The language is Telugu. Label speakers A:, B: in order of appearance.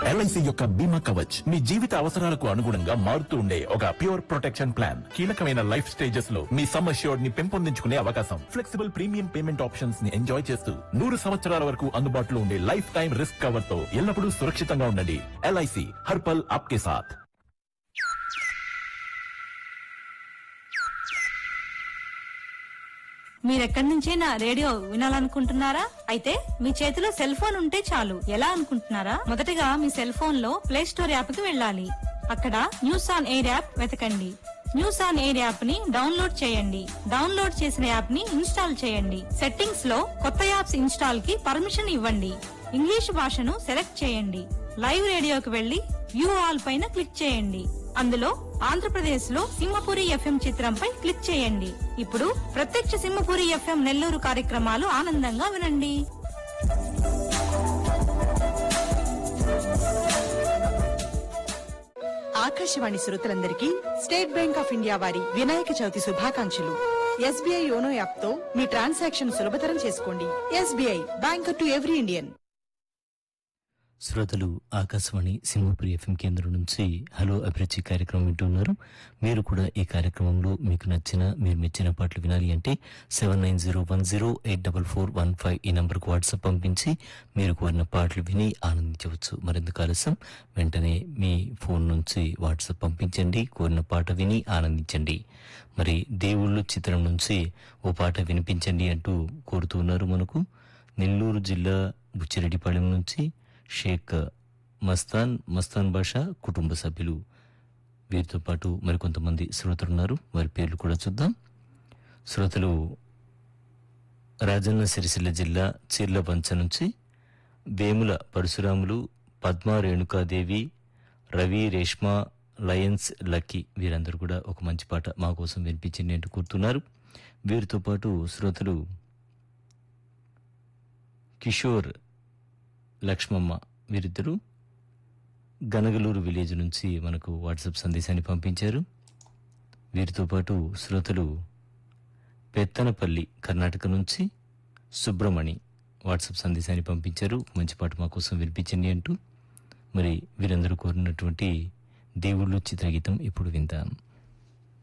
A: ఎల్ఐసి యొక్క బీమా కవచ్ మీ జీవిత అవసరాలకు అనుగుణంగా మారుతూ ఉండే ఒక ప్యూర్ ప్రొటెక్షన్ ప్లాన్ కీలకమైన లైఫ్ స్టేజెస్ లో మీ సమ్ అష్యూర్డ్ ని పెంపొందించుకునే అవకాశం ఫ్లెక్సిబుల్ ప్రీమియం పేమెంట్ ఆప్షన్స్ ని ఎంజాయ్ చేస్తూ నూరు సంవత్సరాల వరకు అందుబాటులో ఉండే లైఫ్ టైం రిస్క్ కవర్ తో ఎల్లప్పుడూ సురక్షితంగా ఉండండి ఎల్ఐసి హర్పల్ ఆప్కే సాథ్
B: మీరెక్కడి నుంచైనా రేడియో వినాలనుకుంటున్నారా అయితే మీ చేతిలో సెల్ ఫోన్ ఉంటే చాలు ఎలా అనుకుంటున్నారా మొదటగా మీ సెల్ ఫోన్ లో ప్లే స్టోర్ యాప్ కి వెళ్ళాలి అక్కడ న్యూస్ ఆన్ ఎయిర్ యాప్ వెతకండి న్యూస్ ఆన్ ఎయిర్ యాప్ ని డౌన్లోడ్ చేయండి డౌన్లోడ్ చేసిన యాప్ ని ఇన్స్టాల్ చేయండి సెట్టింగ్స్ లో కొత్త యాప్స్ ఇన్స్టాల్ కి పర్మిషన్ ఇవ్వండి ఇంగ్లీష్ భాషను సెలెక్ట్ చేయండి లైవ్ రేడియోకి వెళ్లి వ్యూ ఆల్ పైన క్లిక్ చేయండి అందులో ఆంధ్రప్రదేశ్ లో సింహపురి ఎఫ్ఎం చిత్రంపై క్లిక్ చేయండి ఇప్పుడు ప్రత్యక్ష సింహపురి ఎఫ్ఎం నెల్లూరు కార్యక్రమాలు ఆనందంగా వినండి
C: ఆకాశవాణి శ్రోతలందరికీ స్టేట్ బ్యాంక్ ఆఫ్ ఇండియా వారి వినాయక చవితి శుభాకాంక్షలు ఎస్బీఐ యోనో యాప్ తో మీ ట్రాన్సాక్షన్ సులభతరం చేసుకోండి SBI bank to every Indian
D: శ్రోతలు ఆకాశవాణి సింహపురి ఎఫ్ఎం కేంద్రం నుంచి హలో అభిరుచి కార్యక్రమం వింటున్నారు మీరు కూడా ఈ కార్యక్రమంలో మీకు నచ్చిన మీరు మెచ్చిన పాటలు వినాలి అంటే seven nine zero one zero eight double four one five ఈ నంబర్కు వాట్సాప్ పంపించి మీరు కోరిన పాటలు విని ఆనందించవచ్చు మరెందుకు ఆలస్యం వెంటనే మీ ఫోన్ నుంచి వాట్సాప్ పంపించండి కోరిన పాట విని ఆనందించండి మరి దేవుళ్ళు చిత్రం నుంచి ఓ పాట వినిపించండి అంటూ కోరుతున్నారు మనకు నెల్లూరు జిల్లా బుచ్చిరెడ్డిపాళెం నుంచి షేక్ మస్తాన్ మస్తాన్ బాషా కుటుంబ సభ్యులు వీరితో పాటు మరికొంతమంది శ్రోతలు ఉన్నారు వారి పేర్లు కూడా చూద్దాం శ్రోతలు రాజన్న సిరిసిల్ల జిల్లా చీర్లబంచ నుంచి వేముల పరశురాములు పద్మా రేణుకాదేవి రవి రేష్మ లయన్స్ లక్కీ వీరందరూ కూడా ఒక మంచి పాట మా కోసం వినిపించింది అంటూ కూర్తున్నారు వీరితో పాటు శ్రోతలు కిషోర్ లక్ష్మమ్మ వీరిద్దరూ గనగలూరు విలేజ్ నుంచి మనకు వాట్సాప్ సందేశాన్ని పంపించారు వీరితో పాటు శ్రోతలు పెత్తనపల్లి కర్ణాటక నుంచి సుబ్రమణి వాట్సాప్ సందేశాన్ని పంపించారు మంచి పాట మా కోసం వినిపించండి అంటూ మరి వీరందరూ కోరినటువంటి దేవుళ్ళు చిత్రగీతం ఇప్పుడు విందాం